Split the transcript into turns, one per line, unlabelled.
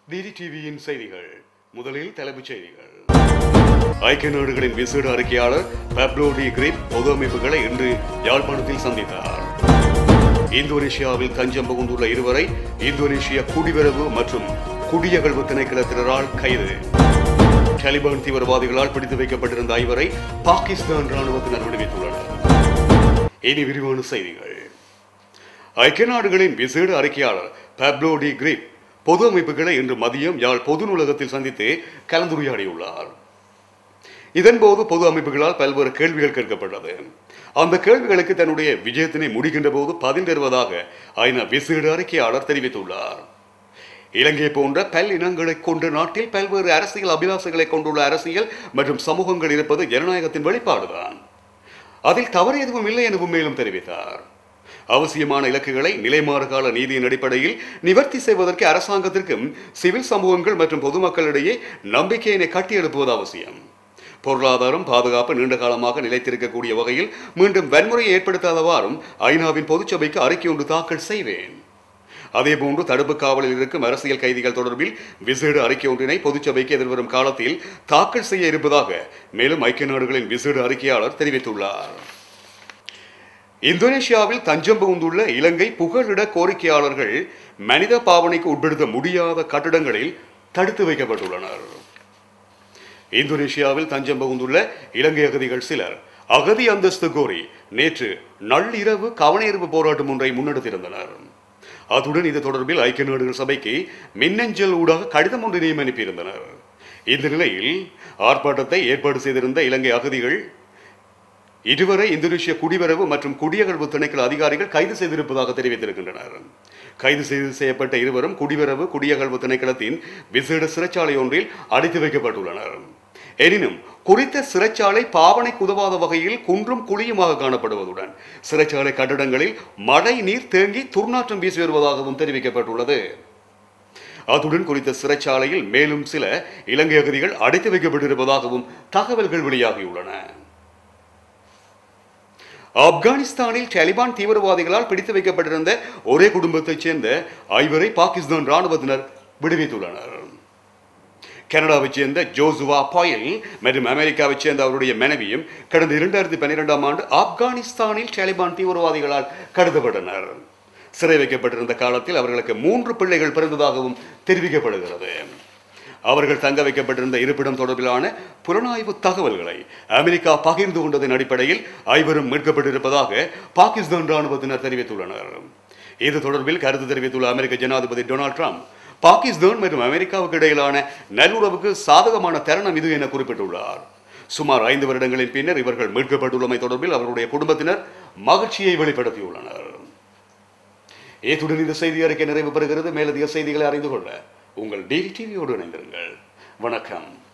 DD டிவியின் செய்திகள் முதலில் தலைப்புச் செய்திகள் ஐக்கிய நாடுகளின் விசேட அறிக்கையாளர் பப்ளோ டி கிரிப் பொது அமைப்புகளை இன்று யாழ்ப்பாணத்தில் சந்தித்தார் இந்தோனேஷியாவில் தஞ்சம் புகுந்துள்ள இருவரை இந்தோனேஷிய குடிவரவு மற்றும் குடியகழ்வு திணைக்களத்தினரால் கைது தாலிபான் தீவிரவாதிகளால் பிடித்து வைக்கப்பட்டிருந்த ஐவரை பாகிஸ்தான் ராணுவத்தினர் விடுவித்துள்ளனர் இனி விரிவான செய்திகள் ஐக்கிய நாடுகளின் விசேட அறிக்கையாளர் பப்ளோ டி கிரிப் பொது அமைப்புகளை இன்று மதியம் யாழ் பொது நூலகத்தில் சந்தித்து கலந்துரையாடியுள்ளார் இதன்போது பொது அமைப்புகளால் பல்வேறு கேள்விகள் கேட்கப்பட்டது அந்த கேள்விகளுக்கு தன்னுடைய விஜயத்தினை முடிகின்ற போது பதில் தருவதாக ஐநா விசேட அறிக்கையாளர் தெரிவித்துள்ளார் இலங்கை போன்ற பல் இனங்களை கொண்ட நாட்டில் பல்வேறு அரசியல் அபிலாசங்களை கொண்டுள்ள அரசியல் மற்றும் சமூகங்கள் இருப்பது ஜனநாயகத்தின் வெளிப்பாடுதான் அதில் தவறு எதுவும் இல்லை எனவும் மேலும் தெரிவித்தார் அவசியமான இலக்குகளை நிலைமாறுகால நீதியின் அடிப்படையில் நிவர்த்தி செய்வதற்கு அரசாங்கத்திற்கும் சிவில் சமூகங்கள் மற்றும் பொதுமக்களிடையே நம்பிக்கையினை கட்டியெழுப்புவது அவசியம் பொருளாதாரம் பாதுகாப்பு நீண்ட காலமாக நிலைத்திருக்கக்கூடிய வகையில் மீண்டும் வன்முறையை ஏற்படுத்தாதவாறும் ஐநாவின் பொதுச்சபைக்கு அறிக்கை ஒன்று தாக்கல் செய்வேன் அதேபோன்று தடுப்பு காவலில் இருக்கும் அரசியல் கைதிகள் தொடர்பில் விசேட அறிக்கை ஒன்றினை பொதுச்சபைக்கு எதிர்வரும் காலத்தில் தாக்கல் செய்ய இருப்பதாக மேலும் ஐக்கிய நாடுகளின் விசேட அறிக்கையாளர் தெரிவித்துள்ளார் இந்தோனேஷியாவில் தஞ்சம் புகுந்துள்ள இலங்கை புகலிட கோரிக்கையாளர்கள் மனித பாவனைக்கு உட்படுத்த முடியாத கட்டடங்களில் தடுத்து வைக்கப்பட்டுள்ளனர் இந்தோனேஷியாவில் தஞ்சம் புகுந்துள்ள இலங்கை அகதிகள் சிலர் அகதி அந்தஸ்து கோரி நேற்று நள்ளிரவு கவனஈர்ப்பு போராட்டம் ஒன்றை முன்னெடுத்திருந்தனர் அத்துடன் இது தொடர்பில் ஐக்கிய நாடுகள் சபைக்கு மின்னஞ்சல் ஊடாக கடிதம் ஒன்றினையும் அனுப்பியிருந்தனர் இந்த நிலையில் ஆர்ப்பாட்டத்தை ஏற்பாடு செய்திருந்த இலங்கை அகதிகள் இதுவரை இந்தோனேஷிய குடிவரவு மற்றும் குடியகழ்வு திணைக்கள அதிகாரிகள் கைது செய்திருப்பதாக தெரிவித்திருக்கின்றனர் கைது செய்து செய்யப்பட்ட இருவரும் குடிவரவு குடியகழ்வு திணைக்களத்தின் விசேட சிறைச்சாலை ஒன்றில் அடைத்து வைக்கப்பட்டுள்ளனர் எனினும் குறித்த சிறைச்சாலை பாவனைக்கு உதவாத வகையில் குன்றும் குழியுமாக காணப்படுவதுடன் சிறைச்சாலை கட்டடங்களில் மழை நீர் தேங்கி துர்நாற்றம் வீசி வருவதாகவும் தெரிவிக்கப்பட்டுள்ளது அத்துடன் குறித்த சிறைச்சாலையில் மேலும் சில இலங்கை அகதிகள் அடைத்து வைக்கப்பட்டிருப்பதாகவும் தகவல்கள் வெளியாகியுள்ளன ஆப்கானிஸ்தானில் தாலிபான் தீவிரவாதிகளால் பிடித்து வைக்கப்பட்டிருந்த ஒரே குடும்பத்தைச் சேர்ந்த ஐவரை பாகிஸ்தான் ராணுவத்தினர் விடுவித்துள்ளனர் கனடாவைச் சேர்ந்த ஜோசுவா பாயல் மற்றும் அமெரிக்காவைச் சேர்ந்த அவருடைய மனைவியும் கடந்த இரண்டாயிரத்தி பன்னிரெண்டாம் ஆண்டு ஆப்கானிஸ்தானில் தாலிபான் தீவிரவாதிகளால் கடத்தப்பட்டனர் சிறை வைக்கப்பட்டிருந்த காலத்தில் அவர்களுக்கு மூன்று பிள்ளைகள் பிறந்ததாகவும் தெரிவிக்கப்படுகிறது அவர்கள் தங்க வைக்கப்பட்டிருந்த இருப்பிடம் தொடர்பிலான புலனாய்வு தகவல்களை அமெரிக்கா பகிர்ந்து கொண்டதன் அடிப்படையில் ஐவரும் மீட்கப்பட்டிருப்பதாக பாகிஸ்தான் ராணுவத்தினர் தெரிவித்துள்ளனர் இது தொடர்பில் கருத்து தெரிவித்துள்ள அமெரிக்க ஜனாதிபதி டொனால்ட் ட்ரம்ப் பாகிஸ்தான் மற்றும் அமெரிக்காவுக்கு இடையிலான நல்லுறவுக்கு சாதகமான தருணம் இது என குறிப்பிட்டுள்ளார் சுமார் ஐந்து வருடங்களின் பின்னர் இவர்கள் மீட்கப்பட்டுள்ளமை தொடர்பில் அவர்களுடைய குடும்பத்தினர் மகிழ்ச்சியை வெளிப்படுத்தியுள்ளனர் இத்துடன் இந்த செய்தி அறிக்கை நிறைவு பெறுகிறது மேலதிக செய்திகளை அறிந்து கொள்ள உங்கள் டிவி டிவியோடு இணைந்திருங்கள் வணக்கம்